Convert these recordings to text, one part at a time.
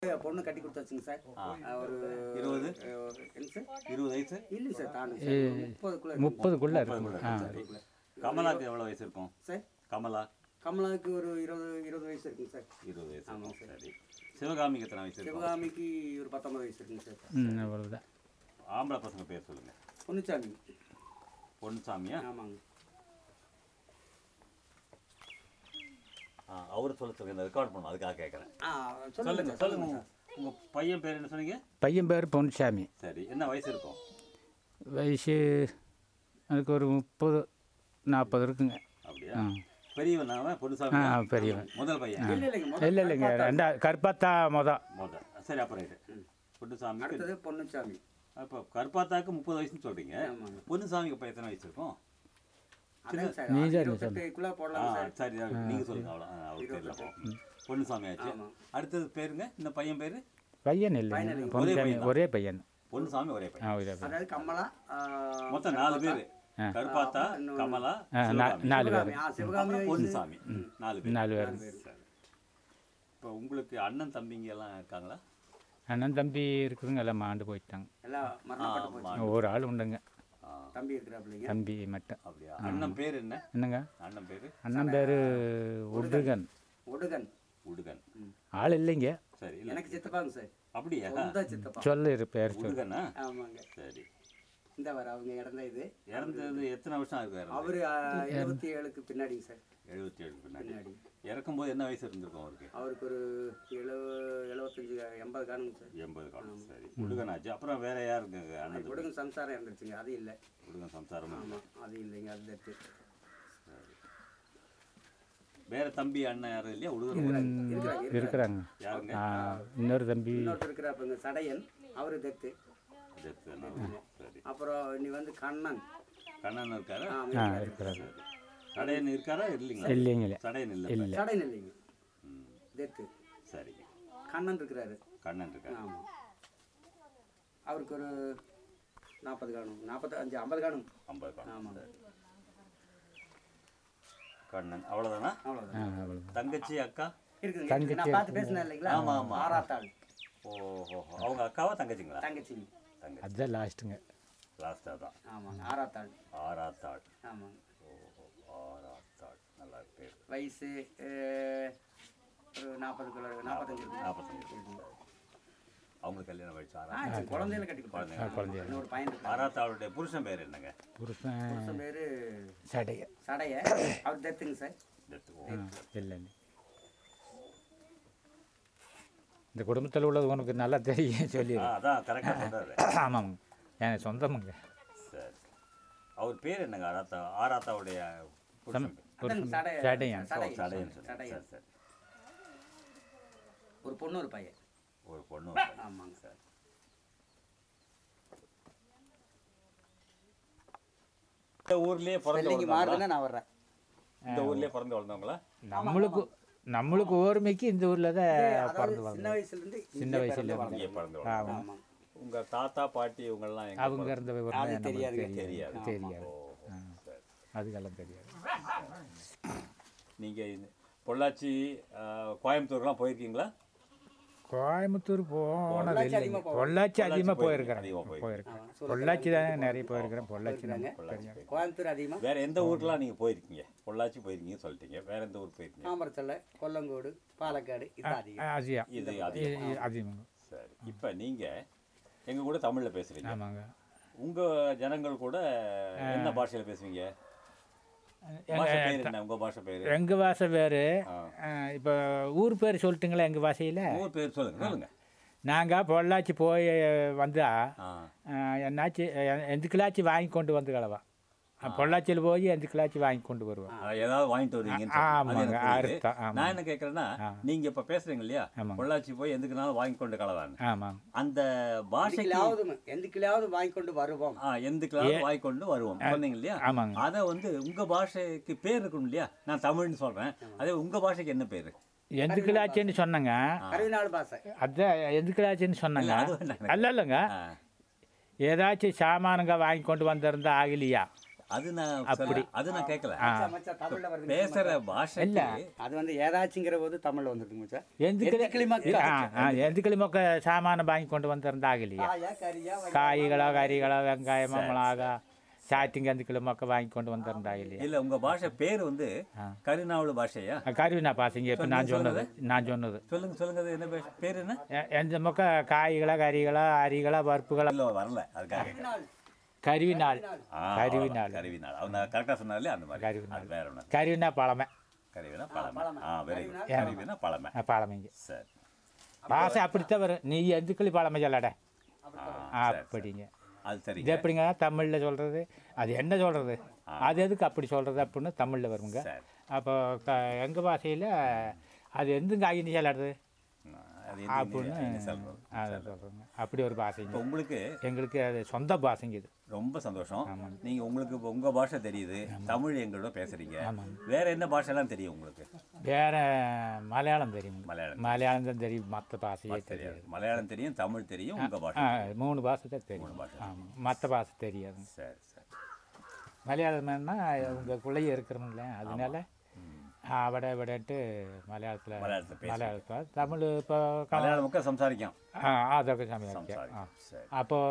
பொண்ணு கட்டி கொடுத்தாச்சுங்க சார் ஒரு இருபது? ஒரு- என்ன சார் இருபது வயசு இல்லைங்க சார் தானுங்க சார் முப்பதுக்குள்ள முப்பதுக்குள்ளே இருக்கும் ஆ கமலாக்கு எவ்வளோ வயசு இருக்கும் சார் கமலா கமலாவுக்கு ஒரு இருபது இருபது வயசு இருக்குங்க சார் இருபது வயசு இருக்கும் சரி சிவகாமிக்கு எத்தனை வயசு இருக்கும் சிவகாமிக்கு ஒரு பத்தொன்பது வயசு இருக்குங்க சார் ம் அவ்வளோதான் ஆம்பளை பசங்க பேர் சொல்லுங்க பொன்னுச்சாமி பொன்னுசாமியா ஆமாங்க ஆ, அவரு சொல்ல சொல்லுங்க ரெக்கார்ட் பண்ணணும் அதுக்காக கேட்குறேன் ஆ சொல்லுங்க சொல்லுங்க சொல்லுங்க உங்க பையன் பேர் என்ன சொன்னீங்க பையன் பேர் பொன்சாமி சரி என்ன வயசு இருக்கும் வயசு அதுக்கு ஒரு முப்பது நாற்பது இருக்குங்க அப்படியா ஆ பெரியவன் அவன் பொன்னுசாமி ஆ பெரியவன் முதல் பையன் இல்லை இல்லைங்க முதல்ல இல்லை இல்லைங்க ரெண்டா கற்பத்தா மொதல் முதல் சரி அப்புறம் ரைட்டு பொன்னுசாமி அடுத்தது பொன்னுச்சாமி அப்போ கருப்பாத்தாக்கு முப்பது வயசுன்னு சொல்றீங்க ஆமாங்க பொன்னுசாமிக்கு இப்போ எத்தனை வயசு இருக்கும் அதான் சார் நீ தான் இருபத்தெட்டுக்குள்ளே ஆ போடலாம் சார் சரி அது நீங்க சொல்லுங்க அவ்வளோ அவருக்கு தெரியல அப்போ. பொன்னுசாமி ஆச்சு ஆமா. அடுத்தது பேருங்க இந்த பையன் பேரு பையன் இல்லைங்க பொன்சாமி ஒரே பையன் பொன்னுசாமி ஒரே பையன் ஆ ஒரே பையன் அதாவது கமலா ஆ, மொத்தம் நாலு பேர் கருப்பாத்தா கமலா ஆ நா- நாலு பேர் சிவகாமி ஆ சிவகாமி அப்புறம் பொன்னுசாமி நாலு பேர் நாலு பேர் இப்போ உங்களுக்கு அண்ணன் தம்பிங்க எல்லாம் இருக்காங்களா அண்ணன் தம்பி இருக்குதுங்க எல்லாம் மாண்டு போயிட்டாங்க எல்லாம் மரணப்பட்டு போச்சு ஒரு ஆள் உண்டுங்க ஆ, தம்பி இருக்கிறாப்பிள்ளைங்க தம்பி மட்டும் அப்படியா அண்ணன் பேர் என்ன என்னங்க அண்ணன் பேரு அண்ணன் பேர் உடுகன் ஒடுகன் உடுகன் ஆள் இல்லைங்க சரி இல்ல எனக்கு சித்தப்பாங்க சார் அப்படியா சொந்த சித்தப்பா சொல்லு இரு பேர் சொல்லு உடுகனா ஆமாங்க சரி இந்த வர அவங்க இறந்த இது இறந்தது எத்தனை வருஷம் இருக்கு அவரு எழுபத்தி ஏழுக்கு பின்னாடிங்க சார் எழுபத்தி ஏழு பின்னாடி பின்னாடி இறக்கும் போது என்ன வயசு இருந்திருக்கும் அவருக்கு அவருக்கு ஒரு எழு எழுபத்தஞ்சு எண்பது காணுங்க சார் எண்பது காலம் சரி உடுகனாச்சு அப்புறம் வேற யாருங்க அண்ணன் தம்பி? ஒடுகன் சம்சாரம் இறந்துருச்சுங்க அது இல்லை உடுகன் சம்சாரமா ஆமாம் அது இல்லைங்க அது தட்டு வேற தம்பி அண்ணன் யாரும் இல்லையா உடுகன் இருக்கிறாங்க இருக்கிறாங்க யாருங்க ஆ, இன்னொரு தம்பி இன்னொருத்தர் இருக்கிறாப்பங்க சடையன் அவரு தத்து டெத்து சரி அப்புறம் நீ வந்து கண்ணன் கண்ணன் இருக்காரா ஆ இருக்கிறாங்க சடையன் இருக்காரா இல்லைங்களா இல்லைங்களே சடையன் இல்லை இல்லை சடையன் இல்லைங்க ம், தத்து சரிங்க கண்ணன் இருக்கிறாரு கண்ணன் இருக்காரு ஆமாம் அவருக்கு ஒரு நாற்பது காணும் நாற்பத்தஞ்சு ஐம்பது காணும் ஐம்பது காலம் ஆமாம் சரி கண்ணன் அவ்வளோதானா ஆ அவ்வளோதான் அவ்வளோதான் தங்கச்சி அக்கா இருக்குங்க இருக்கு. நான் பார்த்து பேசினேன் இல்லைங்களா ஆமா, ஆமா. ஆறாத்தாள் ஓஹோ அவங்க அக்காவா தங்கச்சிங்களா தங்கச்சிங்க தங்கச்சி அதுதான் லாஸ்ட்டுங்க லாஸ்ட்டாக தான் ஆமாங்க ஆறாத்தாள் ஆறாத்தாள் ஆமாங்க ஓஹோ ஆறாத்தாள் நல்லா பேர் வயசு அஹ், ஒரு நாற்பது கிலோ நாற்பத்தஞ்சு இருக்கும் நாற்பத்தஞ்சு அவங்களுக்கு கல்யாணம் வயசு ஆ, ஆறா சரி, குழந்தையில கட்டி கொடுத்தாங்க குழந்தைங்க இன்னொரு பையன் இருக்கு ஆறாத்தாளுடைய புருஷன் பேர் என்னங்க புருஷன் புருஷன் பேரு சடைய சடைய அவர் தத்துங்க சார் டெத்து ஓ இல்லைங்க இந்த குடும்பத்தில் உள்ளது உனக்கு நல்லா தெரியும் சொல்லி ஆ, அதான் கரெக்டாக சொல்றாரு ஆமாங்க எனக்கு சொந்தமுங்க சரி அவர் பேர் என்னங்க ஆராத்தா ஆராத்தாவுடைய புருஷன் பேர் அதான் சடைய சடையன். சடையன் சடையன் சொன்னீங்க. சடையன் சரி சரி ஒரு பொண்ணு ஒரு பையன் ஒரு பொண்ணு ஒரு பையன். ஆமாங்க சரி இந்த ஊர்லயே பிறந்து ஸ்பெல்லிங் வளர்ந்தவங்களா? மாறுதுன்னா நான் வர்றேன் இந்த ஊர்லயே பிறந்து வளர்ந்தவங்களா நம்மளுக்கு நம்மளுக்கு ஓர்மைக்கு இந்த ஊரில் தான் அதாவது பிறந்து சின்ன வந்தோம் வயசுல இருந்து சின்ன வயசுல இங்கே பிறந்து வளர்ந்தவங்க ஆமாம் உங்க தாத்தா பாட்டி இவங்கெல்லாம் எங்க அவங்க இருந்த அது விவரம் தெரியாதுங்க. நமக்கு தெரியாது. தெரியாது தெரியாது ஓ, சரி. அதுக்கெல்லாம் தெரியாது நீங்க இந்த பொள்ளாச்சி ஆ, கோயம்புத்தூர்லாம் போயிருக்கீங்களா கோயம்புத்தூர் போனது பொள்ளாச்சி இல்லைங்க அதிகமா பொள்ளாச்சி அதிகமாக போயிருக்கீங்க. போயிருக்கிறேன் அதிகமா போயிருக்கீங்க. போயிருக்கேன் பொள்ளாச்சி தானே நிறைய போயிருக்கிறேன் பொள்ளாச்சி நம்ம தெரியாது. கோயம்புத்தூர் அதிகமாக வேற எந்த ஊருக்குலாம் நீங்க போயிருக்கீங்க பொள்ளாச்சி போயிருக்கீங்க சொல்லிட்டீங்க வேற எந்த ஊர் போயிருக்கீங்க தாமரத்தலை கொல்லங்கோடு பாலக்காடு இது அதிகம் ஆசியா இது அதிகம் இது அதிகமாங்க சரி இப்போ நீங்க எங்க கூட தமிழ்ல பேசுறீங்க ஆமாங்க உங்க ஜனங்கள் கூட என்ன பாஷையில பேசுவீங்க பாஷை பேர் என்ன உங்க பாஷை பேரு எங்கள் பாஷை பேர் ஆ. இப்போ ஊர் பேர் சொல்லட்டுங்களா எங்கள் பாஷையில் ஊர் பேர் சொல்லுங்க சொல்லுங்க நாங்கள் பொள்ளாச்சி போய் வந்தா ஆ என்னாச்சு எந்துக்களாச்சும் வாங்கி கொண்டு வந்து கலவா பொள்ளாச்சியில் போய் எந்துக்களாச்சும் வாங்கி கொண்டு வருவோம் ஆ, ஏதாவது வாங்கிட்டு வருவீங்கன்னு சொல்லுங்க. அது ஆமாங்க, எனக்கு புரியுது. அர்த்தம், ஆமாங்க. நான் என்ன கேட்கறேன்னா நீங்க இப்ப பேசுறீங்க இல்லையா ஆமாங்க. பொள்ளாச்சி போய் எதுக்குனாலும் வாங்கி கொண்டு கலவான்னு ஆமாம் அந்த பாஷைக்கு எதுக்கிலாவது எதுக்கிலாவது வாங்கி கொண்டு வருவோம் ஆ, எந்துக்களாவது வாங்கி கொண்டு வருவோம் சொன்னீங்க இல்லையா ஆமாங்க அதை வந்து உங்க பாஷைக்கு பேர் இருக்கணும் இல்லையா நான் தமிழ்னு சொல்றேன் அதே உங்க பாஷைக்கு என்ன பேரு எந்துக்களாச்சின்னு சொன்னங்க கருவினாள் பாசை அதான் எதுக்களாச்சின்னு சொன்னாங்க அது வேண்டாம் அல்ல இல்லைங்க ஆ, ஏதாச்சும் சாமானுங்க வாங்கி கொண்டு வந்திருந்தா ஆகலையா அது நான் அப்படி. சொல்ல- அது நான் கேட்கல மச்சான், மச்சான், தமிழ்ல வருது பேசுற பாஷை இல்ல. அது வந்து ஏதாச்சுங்கிற போது தமிழ்ல வந்துருங்க மச்சான் எந்துக்களி எந்துக்களி மக்கள். ஆ ஆ எந்துக்களி மொக்க சாமானை வாங்கி கொண்டு வந்திருந்தாகலையா காயா கறியா காய்களோ கறிகளோ வெங்காயமோ மிளகா சாட்டிங் எந்துக்களி மொக்க வாங்கி கொண்டு வந்திருந்தாகலையா இல்ல உங்க பாஷை பேர் வந்து கருநாவல் பாஷையா கருவினா பாசிங்க இப்போ நான் சொன்னது நான் சொன்னது சொல்லுங்க சொல்லுங்க அது என்ன பாஷை? பேர் என்ன எ- எந்த மொக்க காய்களோ கறிகளோ அரிகளோ பருப்புகளோ இல்ல வரல அதுக்காக கேட்கறேன். கருவினாள் ஆ, கருவினாள் கருவினாள் அவங்க கரெக்டா சொன்னாலே அந்த மாதிரி கருவினாள். அது வேற ஒண்ணு கருவினா பழமை கருவினா பழமை ஆ வெரி குட் கருவினா பழமை ஆ, பழமைங்க சரி பாசை அப்படித்தான் வரும் நீ எந்துக்களி பழமை சொல்லட ஆ, சரி, அப்படிங்க அது சரி இது எப்படிங்க தமிழில் சொல்கிறது அது என்ன சொல்கிறது அது எதுக்கு அப்படி சொல்கிறது அப்படின்னு தமிழில் வருங்க சரி அப்போ க எங்கள் பாஷையில் அது எந்துங்க ஆகின்னு சொல்லாடுது ஆ, அது என்ன- அப்படின்னு என்ன சொல்றது அதை சொல்கிறேங்க அப்படி ஒரு பாஷைங்க இப்போ உங்களுக்கு எங்களுக்கு அது சொந்த பாஷைங்க இது ரொம்ப சந்தோஷம் நீங்க உங்களுக்கு இப்போ உங்க பாஷை தெரியுது தமிழ் எங்களோட பேசுறீங்க ஆமாங்க. வேற என்ன பாஷைலாம் தெரியும் உங்களுக்கு வேற மலையாளம் தெரியுங்க மலையாளம் மலையாளம் தான் தெரியும் மற்ற பாஷையே தெரியாது தெரியாது மலையாளம் தெரியும் தமிழ் தெரியும் உங்க பாஷை ஆ மூணு பாஷை தான் தெரியும் பாஷை. ஆமாம் மற்ற பாஷை தெரியாதுங்க சரி சரி மலையாளம்னா உங்களுக்குள்ளேயே இருக்கிறோம்ல அதனால അവിടെ ഇവിടെയിട്ട് മലയാളത്തിൽ മലയാളത്തിൽ പേശും. മലയാളത്തിൽ തമിഴ് ഇപ്പോൾ மலையாளம் முக்க சம்சாரிக்கும் ആ അതൊക്കെ സംസാരിക്കാം ആ சம்சாரிக்கும் சரி അപ്പോൾ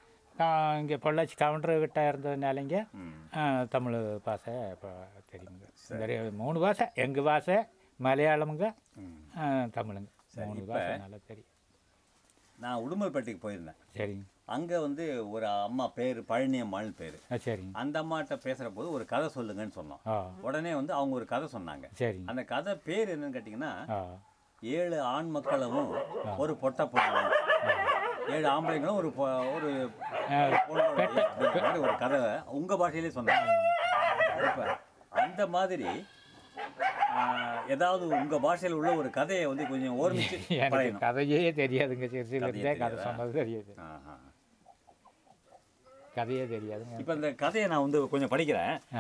இங்கே பொள்ளாச்சி கவுண்டர் கிட்ட இருந்ததுனாலங்க ம் தமிழ் பாஷை இப்போ தெரியுங்க சரி மூணு பாஷை எங்கள் பாஷை மலையாளமுங்க ம். ஆ, தமிழுங்க மூணு பாஷை நல்லா தெரியும் நான் உடுமல்பேட்டைக்கு போயிருந்தேன் சரிங்க அங்கே வந்து ஒரு அம்மா பேர் பழனி அம்மாள்னு பேர் ஆ சரிங்க அந்த அம்மாட்ட பேசுகிற போது ஒரு கதை சொல்லுங்கன்னு சொன்னோம் ஆ உடனே வந்து அவங்க ஒரு கதை சொன்னாங்க சரிங்க அந்த கதை பேர் என்னன்னு கேட்டிங்கன்னா ஆ ஏழு ஆண் மக்களும் ஒரு பொட்டை பொண்ணும் ஏழு ஆம்பளைங்களும் ஒரு பொ- ஒரு பொண்ணோட அப்படிங்கிற மாதிரி ஒரு கதை உங்கள் பாஷையிலே சொன்னாங்க இப்போ அந்த மாதிரி ஆ, ஏதாவது உங்கள் பாஷையில் உள்ள ஒரு கதையை வந்து கொஞ்சம் ஓர்மிச்சு எனக்கு பழையணும் கதையே தெரியாதுங்க சிறுசிலிருந்தே கதை தெரியாதா? சொன்னது தெரியாது ஆஹா கதையே தெரியாதுங்க இப்போ இந்த கதையை நான் வந்து கொஞ்சம் படிக்கிறேன்